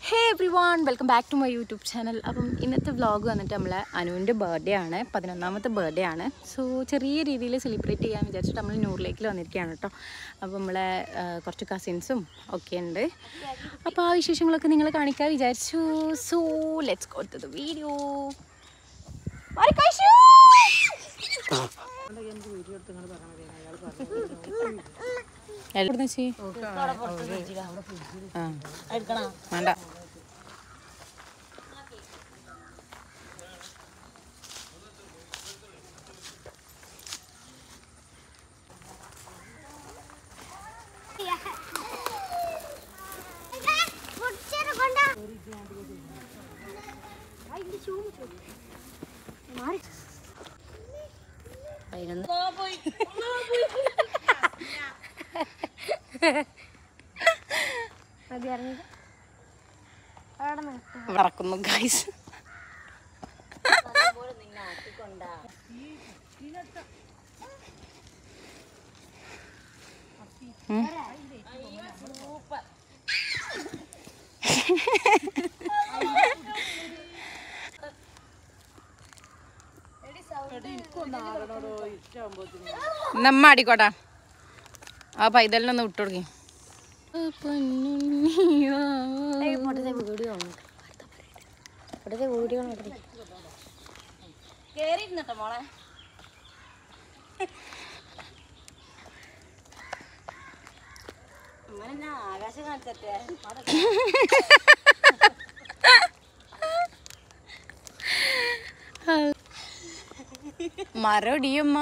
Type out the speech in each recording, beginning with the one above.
Hey everyone welcome back to my YouTube channel അപ്പം ഇന്നത്തെ vlog വന്നിട്ട് നമ്മളെ അനുവിൻ്റെ ബർത്ത്ഡേ ആണ് പതിനൊന്നാമത്തെ ബർത്ത്ഡേ ആണ് സോ ചെറിയ രീതിയിൽ സെലിബ്രേറ്റ് ചെയ്യാൻ വിചാരിച്ചിട്ട് നമ്മൾ നൂറിലേക്കിൽ വന്നിരിക്കുകയാണ് കേട്ടോ അപ്പം നമ്മളെ ആ, കുറച്ച് കസിൻസും ഒക്കെ ഉണ്ട് അപ്പോൾ ആ വിശേഷങ്ങളൊക്കെ നിങ്ങൾ കാണിക്കാൻ വിചാരിച്ചു so let's go to the video എവിടുന്ന് വെച്ചി ആ വേണ്ട വറക്കുന്നു ഗൈസ് നമ്മ അടിക്കോട്ടാ ആ പൈതലിനൊന്ന് വിട്ടു കൊടുക്കി ആകാശം കാണിച്ചേ മരടിയമ്മ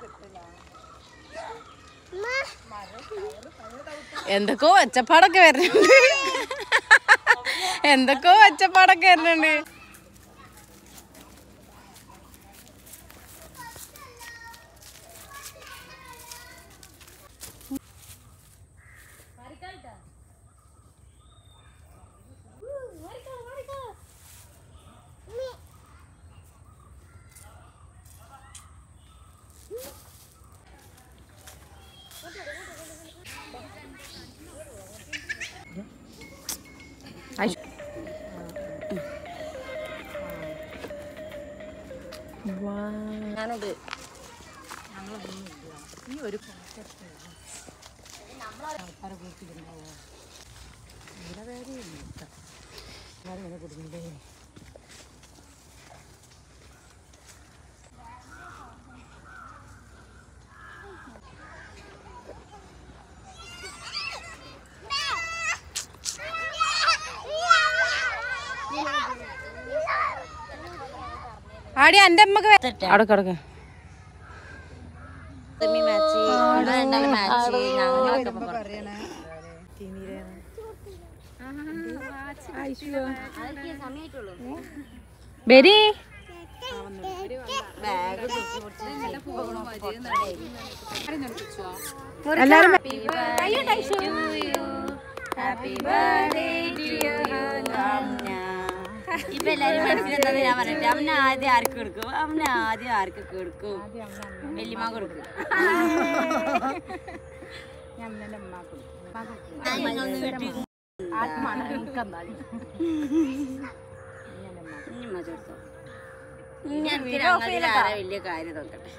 എന്തൊക്കെയോ ഒച്ചപ്പാടൊക്കെ വരുന്നുണ്ട് എന്തൊക്കെയോ ഒച്ചപ്പാടൊക്കെ വരുന്നുണ്ട് ഞാനുണ്ട് ആടി എന്റെ അമ്മക്ക് അടക്ക അടക്ക സെമി മാച്ച് ഇവിടെ രണ്ടാളും മാച്ച് ഞങ്ങളൊക്കെ ഇപ്പൊ പറഞ്ഞു. അതൊക്കെ സമയമായിട്ടുള്ളൂ ബരി ബാഗ് തൂക്കി പിടിച്ച് എല്ലാരും happy birthday to you Amna ഇപ്പൊ എല്ലാരും മനസ്സിലെന്താ ഞാൻ പറയട്ടെ അമ്മ ആദ്യം ആർക്ക് കൊടുക്കും അമ്മ ആദ്യം ആർക്ക് കൊടുക്കും വല്യമ്മ കൊടുക്കും ആ, നിങ്ങളൊന്ന് വീട്ടിൽ ഉമ്മ ചേർത്തോ ഞാൻ ആരെ വലിയ കാര്യം നോക്കട്ടെ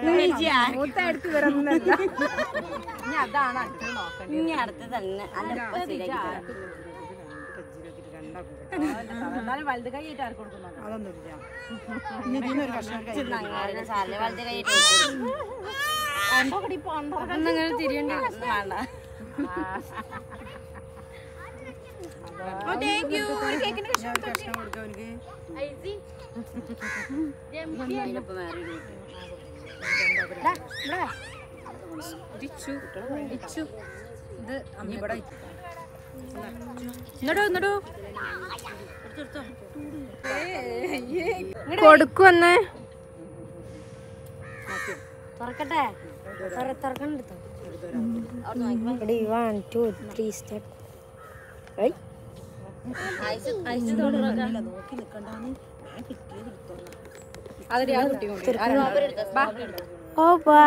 ഇനി അടുത്ത് തന്നെ അല്ല ഇപ്പൊ ശരിയാക്കി തരാം. ഞങ്ങളുടെ സാറിന് വലത് കൈയിട്ട് വേണ്ട ഇതിനിപ്പോ വേറെ ഒരു കുട്ടി. കൊടുക്കുവന്ന് തുറക്കട്ടെ തുറക്കണ്ടെടുത്തോ വൺ ടു ത്രീ സ്റ്റെപ്പ് അതെ ആ കുട്ടി കൊണ്ട് ഓ വാ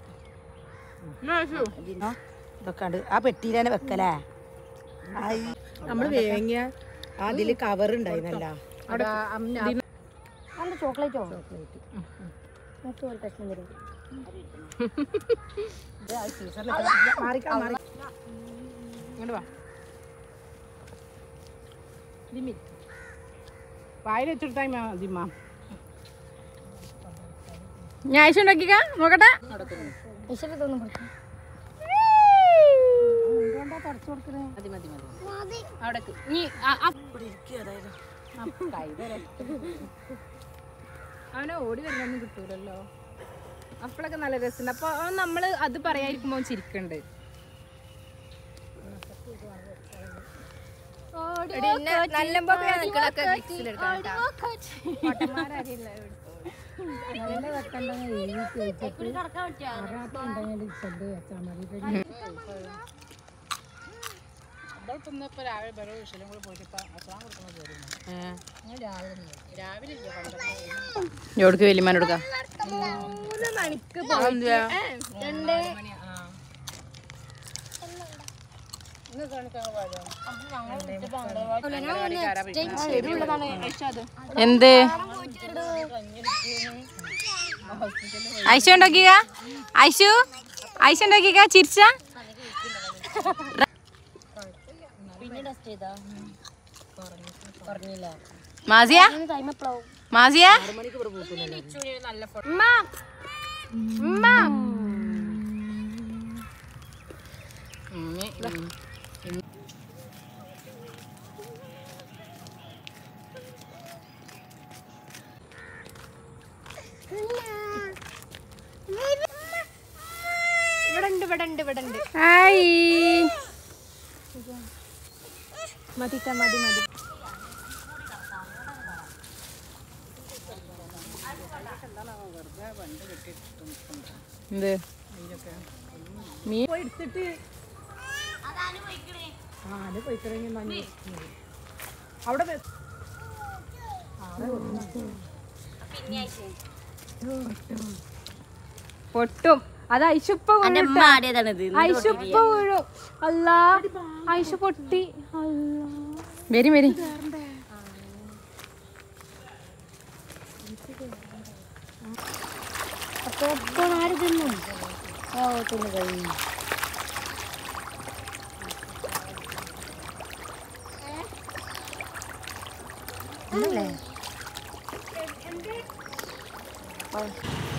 ഇതൊക്കെ ഉണ്ട് ആ പെട്ടിയിലാണ് വെക്കലേ ആയി നമ്മള് വേങ്ങിയ അതില് കവർ ഉണ്ടായിരുന്നല്ല ചോക്ലേറ്റോ മറ്റു ഒരു കഷ്ണം തരും മാറിക്കാം മാറി ഇങ്ങോട്ട് വാ ദിമ്മി വായിൽ വെച്ചെടുത്താൽ മതി മാം ഞാൻ ആയിഷ ഉണ്ടാക്കിക്ക നോക്കട്ടെ വിശപ്പത്തൊന്നും കൊടുക്കും മതി മതി മതി അവിടെ നീ അവനെ ഓടി വരുന്നൊന്നും കിട്ടൂലല്ലോ അപ്പോഴൊക്കെ നല്ല രസമുണ്ട് അപ്പൊ അവൻ നമ്മള് അത് പറയാതിരിക്കുമ്പോ അവൻ ചിരിക്കണ്ട് ഇപ്പൊ രാവിലെ വേറെ വിഷയം കൂടെ പോയിട്ട് ഇപ്പൊ അസുഖം കൊടുക്കുന്നത് രാവിലെ ഇല്ല പന്ത്രണ്ട് എവിടേക്ക് വലിയമാൻ കൊടുക്കാം എന്ത് ഐശു ഉണ്ടാക്കിക്ക ഐശു ഐശു ഉണ്ടാക്കിക്ക ചിരിച്ച പിന്നെ ടെസ്റ്റ് ചെയ്താ പറഞ്ഞില്ല മാസിയ ടൈം എപ്പോഴാവും മാസിയ ഇവിടെ ഉണ്ട് ഇവിടെ ഉണ്ട് ഇവിടെ ഉണ്ട് ഹായ് മതി ട്ടാ, മതി മതി എന്ത് മീൻ അവിടെ വെ- പൊട്ടും അത് ഐശുപ്പ എന്റെ അമ്മ ആടിയതാണിത് ഐശുപ്പ വീഴും അല്ലാ ഐശു പൊട്ടി അല്ലാ വരി വരി അപ്പൊ ഇപ്പൊ ആര് തിന്നും ഓ തിന്നു കഴിഞ്ഞു അല്ലേ